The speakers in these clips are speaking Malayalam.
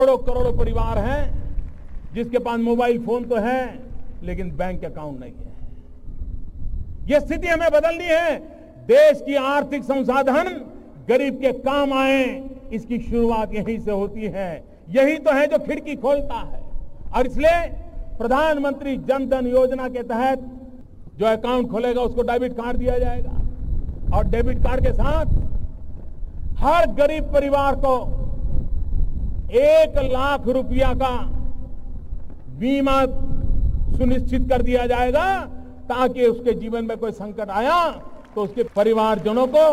करोड़ों करोड़ों परिवार हैं जिसके पास मोबाइल फोन तो है लेकिन बैंक अकाउंट नहीं है ये स्थिति हमें बदलनी है देश की आर्थिक संसाधन गरीब के काम आए इसकी शुरुआत यहीं से होती है यही तो है जो खिड़की खोलता है और इसलिए प्रधानमंत्री जन धन योजना के तहत जो अकाउंट खोलेगा उसको डेबिट कार्ड दिया जाएगा और डेबिट कार्ड के साथ हर गरीब परिवार को एक लाख रुपया का बीमा सुनिश्चित कर दिया जाएगा ताकि उसके जीवन में कोई संकट आया तो उसके परिवारजनों को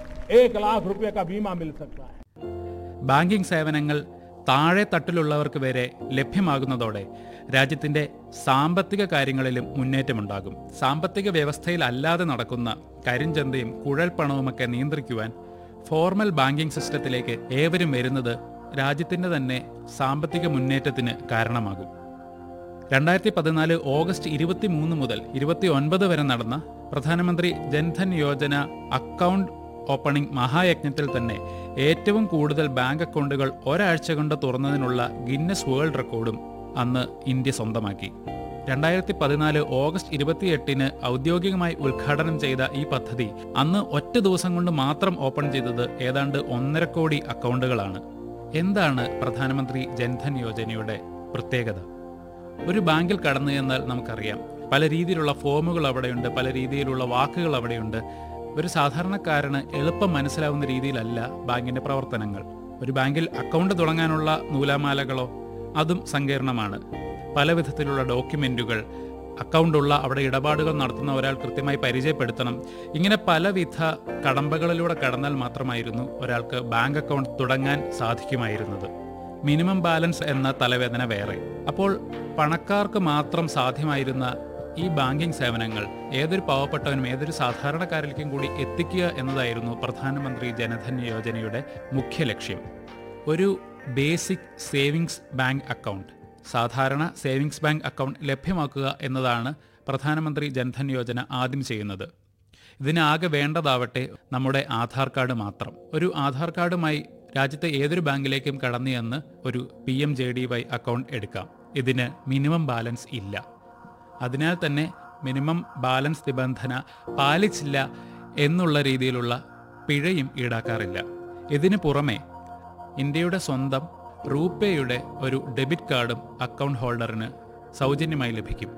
एक लाख रुपए का बीमा मिल सकता है ബാങ്കിംഗ് സേവനങ്ങൾ താഴെ തട്ടിലുള്ളവർക്ക് വരെ ലഭ്യമാകുന്നതോടെ രാജ്യത്തിന്റെ സാമ്പത്തിക കാര്യങ്ങളിലും മുന്നേറ്റമുണ്ടാകും സാമ്പത്തിക വ്യവസ്ഥയിൽ അല്ലാതെ നടക്കുന്ന കരിഞ്ചന്തയും കുഴൽപ്പണവുമൊക്കെ നിയന്ത്രിക്കുവാൻ ഫോർമൽ ബാങ്കിംഗ് സിസ്റ്റത്തിലേക്ക് ഏവരും വരുന്നത് രാജ്യത്തിന്റെ തന്നെ സാമ്പത്തിക മുന്നേറ്റത്തിന് കാരണമാകും രണ്ടായിരത്തി പതിനാല് ഓഗസ്റ്റ് ഇരുപത്തി മൂന്ന് മുതൽ ഇരുപത്തി ഒൻപത് വരെ നടന്ന പ്രധാനമന്ത്രി ജൻധൻ യോജന അക്കൗണ്ട് ഓപ്പണിംഗ് മഹായജ്ഞത്തിൽ തന്നെ ഏറ്റവും കൂടുതൽ ബാങ്ക് അക്കൗണ്ടുകൾ ഒരാഴ്ച കൊണ്ട് തുറന്നതിനുള്ള ഗിന്നസ് വേൾഡ് റെക്കോർഡും അന്ന് ഇന്ത്യ സ്വന്തമാക്കി രണ്ടായിരത്തി പതിനാല് ഓഗസ്റ്റ് ഇരുപത്തിയെട്ടിന് ഔദ്യോഗികമായി ഉദ്ഘാടനം ചെയ്ത ഈ പദ്ധതി അന്ന് ഒറ്റ ദിവസം കൊണ്ട് മാത്രം ഓപ്പൺ ചെയ്തത് ഏതാണ്ട് ഒന്നര കോടി അക്കൗണ്ടുകളാണ് എന്താണ് പ്രധാനമന്ത്രി ജൻധൻ യോജനയുടെ പ്രത്യേകത ഒരു ബാങ്കിൽ കടന്നു ചെന്നാൽ നമുക്കറിയാം പല രീതിയിലുള്ള ഫോമുകൾ അവിടെയുണ്ട് പല രീതിയിലുള്ള വാക്കുകൾ അവിടെയുണ്ട് ഒരു സാധാരണക്കാരന് എളുപ്പം മനസ്സിലാവുന്ന രീതിയിലല്ല ബാങ്കിന്റെ പ്രവർത്തനങ്ങൾ ഒരു ബാങ്കിൽ അക്കൗണ്ട് തുടങ്ങാനുള്ള നൂലാമാലകളോ അതും സങ്കീർണമാണ് പല വിധത്തിലുള്ള ഡോക്യുമെന്റുകൾ അക്കൗണ്ടുള്ള അവിടെ ഇടപാടുകൾ നടത്തുന്ന ഒരാൾ കൃത്യമായി പരിചയപ്പെടുത്തണം ഇങ്ങനെ പലവിധ കടമ്പകളിലൂടെ കടന്നാൽ മാത്രമായിരുന്നു ഒരാൾക്ക് ബാങ്ക് അക്കൗണ്ട് തുടങ്ങാൻ സാധിക്കുമായിരുന്നത് മിനിമം ബാലൻസ് എന്ന തലവേദന വേറെ അപ്പോൾ പണക്കാർക്ക് മാത്രം സാധ്യമായിരുന്ന ഈ ബാങ്കിംഗ് സേവനങ്ങൾ ഏതൊരു പാവപ്പെട്ടവനും ഏതൊരു സാധാരണക്കാരിലേക്കും കൂടി എത്തിക്കുക എന്നതായിരുന്നു പ്രധാനമന്ത്രി ജനധൻ യോജനയുടെ മുഖ്യ ലക്ഷ്യം ഒരു ബേസിക് സേവിങ്സ് ബാങ്ക് അക്കൗണ്ട് സാധാരണ സേവിങ്സ് ബാങ്ക് അക്കൗണ്ട് ലഭ്യമാക്കുക എന്നതാണ് പ്രധാനമന്ത്രി ജൻധൻ യോജന ആദ്യം ചെയ്യുന്നത് ഇതിനാകെ വേണ്ടതാവട്ടെ നമ്മുടെ ആധാർ കാർഡ് മാത്രം ഒരു ആധാർ കാർഡുമായി രാജ്യത്തെ ഏതൊരു ബാങ്കിലേക്കും കടന്നു ചെന്ന് ഒരു P M J D Y account എടുക്കാം ഇതിന് മിനിമം ബാലൻസ് ഇല്ല അതിനാൽ തന്നെ മിനിമം ബാലൻസ് നിബന്ധന പാലിച്ചില്ല എന്നുള്ള രീതിയിലുള്ള പിഴയും ഈടാക്കാറില്ല ഇതിനു പുറമെ ഇന്ത്യയുടെ സ്വന്തം റൂപേയുടെ ഒരു ഡെബിറ്റ് കാർഡും അക്കൗണ്ട് ഹോൾഡറിന് സൗജന്യമായി ലഭിക്കും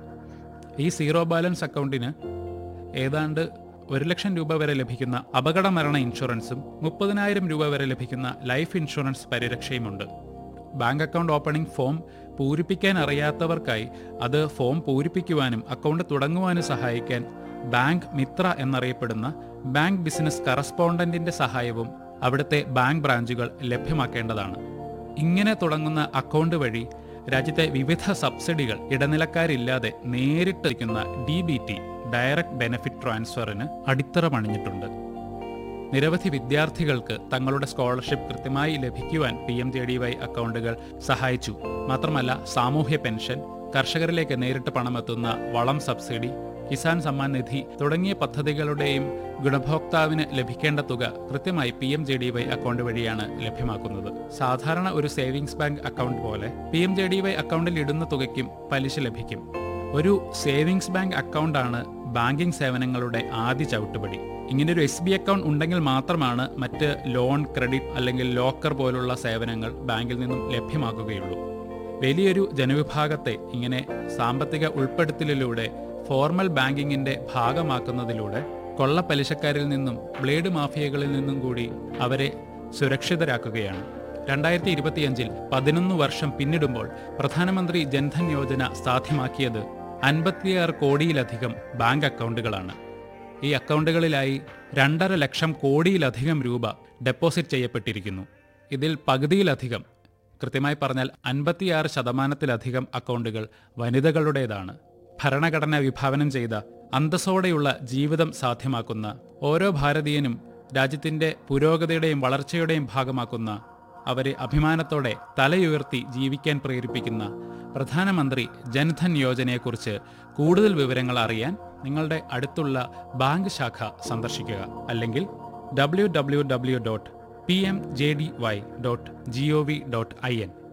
ഈ സീറോ ബാലൻസ് അക്കൗണ്ടിന് ഏതാണ്ട് ഒരു ലക്ഷം രൂപ വരെ ലഭിക്കുന്ന അപകട മരണ ഇൻഷുറൻസും മുപ്പതിനായിരം രൂപ വരെ ലഭിക്കുന്ന ലൈഫ് ഇൻഷുറൻസ് പരിരക്ഷയുമുണ്ട് ബാങ്ക് അക്കൗണ്ട് ഓപ്പണിംഗ് ഫോം പൂരിപ്പിക്കാൻ അറിയാത്തവർക്കായി അത് ഫോം പൂരിപ്പിക്കുവാനും അക്കൗണ്ട് തുടങ്ങുവാനും സഹായിക്കാൻ ബാങ്ക് മിത്ര എന്നറിയപ്പെടുന്ന ബാങ്ക് ബിസിനസ് കറസ്പോണ്ടന്റിന്റെ സഹായവും അവിടുത്തെ ബാങ്ക് ബ്രാഞ്ചുകൾ ലഭ്യമാക്കേണ്ടതാണ് ഇങ്ങനെ തുടങ്ങുന്ന അക്കൗണ്ട് വഴി രാജ്യത്തെ വിവിധ സബ്സിഡികൾ ഇടനിലക്കാരില്ലാതെ നേരിട്ട് ലഭിക്കുന്ന D B T direct benefit ട്രാൻസ്ഫറിന് അടിത്തറ പണിഞ്ഞിട്ടുണ്ട് നിരവധി വിദ്യാർത്ഥികൾക്ക് തങ്ങളുടെ സ്കോളർഷിപ്പ് കൃത്യമായി ലഭിക്കുവാൻ P M J D Y അക്കൗണ്ടുകൾ സഹായിച്ചു മാത്രമല്ല സാമൂഹ്യ പെൻഷൻ കർഷകരിലേക്ക് നേരിട്ട് പണമെത്തുന്ന വളം സബ്സിഡി കിസാൻ സമ്മാൻ നിധി തുടങ്ങിയ പദ്ധതികളുടെയും ഗുണഭോക്താവിന് ലഭിക്കേണ്ട തുക കൃത്യമായി P M J D Y account വഴിയാണ് ലഭ്യമാക്കുന്നത് സാധാരണ ഒരു സേവിങ്സ് ബാങ്ക് അക്കൗണ്ട് പോലെ P M J D Y അക്കൗണ്ടിൽ ഇടുന്ന തുകയ്ക്കും പലിശ ലഭിക്കും ഒരു സേവിങ്സ് ബാങ്ക് അക്കൗണ്ടാണ് ബാങ്കിംഗ് സേവനങ്ങളുടെ ആദ്യ ചവിട്ടുപടി ഇങ്ങനെ ഒരു എസ് ബി അക്കൗണ്ട് ഉണ്ടെങ്കിൽ മാത്രമാണ് മറ്റ് ലോൺ ക്രെഡിറ്റ് അല്ലെങ്കിൽ ലോക്കർ പോലുള്ള സേവനങ്ങൾ ബാങ്കിൽ നിന്നും ലഭ്യമാക്കുകയുള്ളൂ വലിയൊരു ജനവിഭാഗത്തെ ഇങ്ങനെ സാമ്പത്തിക ഉൾപ്പെടുത്തലിലൂടെ ഫോർമൽ ബാങ്കിങ്ങിന്റെ ഭാഗമാക്കുന്നതിലൂടെ കൊള്ളപ്പലിശക്കാരിൽ നിന്നും ബ്ലേഡ് മാഫിയകളിൽ നിന്നും കൂടി അവരെ സുരക്ഷിതരാക്കുകയാണ് രണ്ടായിരത്തി ഇരുപത്തിയഞ്ചിൽ പതിനൊന്ന് വർഷം പിന്നിടുമ്പോൾ പ്രധാനമന്ത്രി ജൻധൻ യോജന സാധ്യമാക്കിയത് അൻപത്തിയാറ് കോടിയിലധികം ബാങ്ക് അക്കൗണ്ടുകളാണ് ഈ അക്കൗണ്ടുകളിലായി രണ്ടര ലക്ഷം കോടിയിലധികം രൂപ ഡെപ്പോസിറ്റ് ചെയ്യപ്പെട്ടിരിക്കുന്നു ഇതിൽ പകുതിയിലധികം കൃത്യമായി പറഞ്ഞാൽ അൻപത്തിയാറ് ശതമാനത്തിലധികം അക്കൗണ്ടുകൾ വനിതകളുടേതാണ് ഭരണഘടന വിഭാവനം ചെയ്ത അന്തസ്സോടെയുള്ള ജീവിതം സാധ്യമാക്കുന്ന ഓരോ ഭാരതീയനും രാജ്യത്തിന്റെ പുരോഗതിയുടെയും വളർച്ചയുടെയും ഭാഗമാക്കുന്ന അവരെ അഭിമാനത്തോടെ തലയുയർത്തി ജീവിക്കാൻ പ്രേരിപ്പിക്കുന്ന പ്രധാനമന്ത്രി ജൻധൻ യോജനയെക്കുറിച്ച് കൂടുതൽ വിവരങ്ങൾ അറിയാൻ നിങ്ങളുടെ അടുത്തുള്ള ബാങ്ക് ശാഖ സന്ദർശിക്കുക അല്ലെങ്കിൽ W W W dot P M J D Y dot G O V dot I N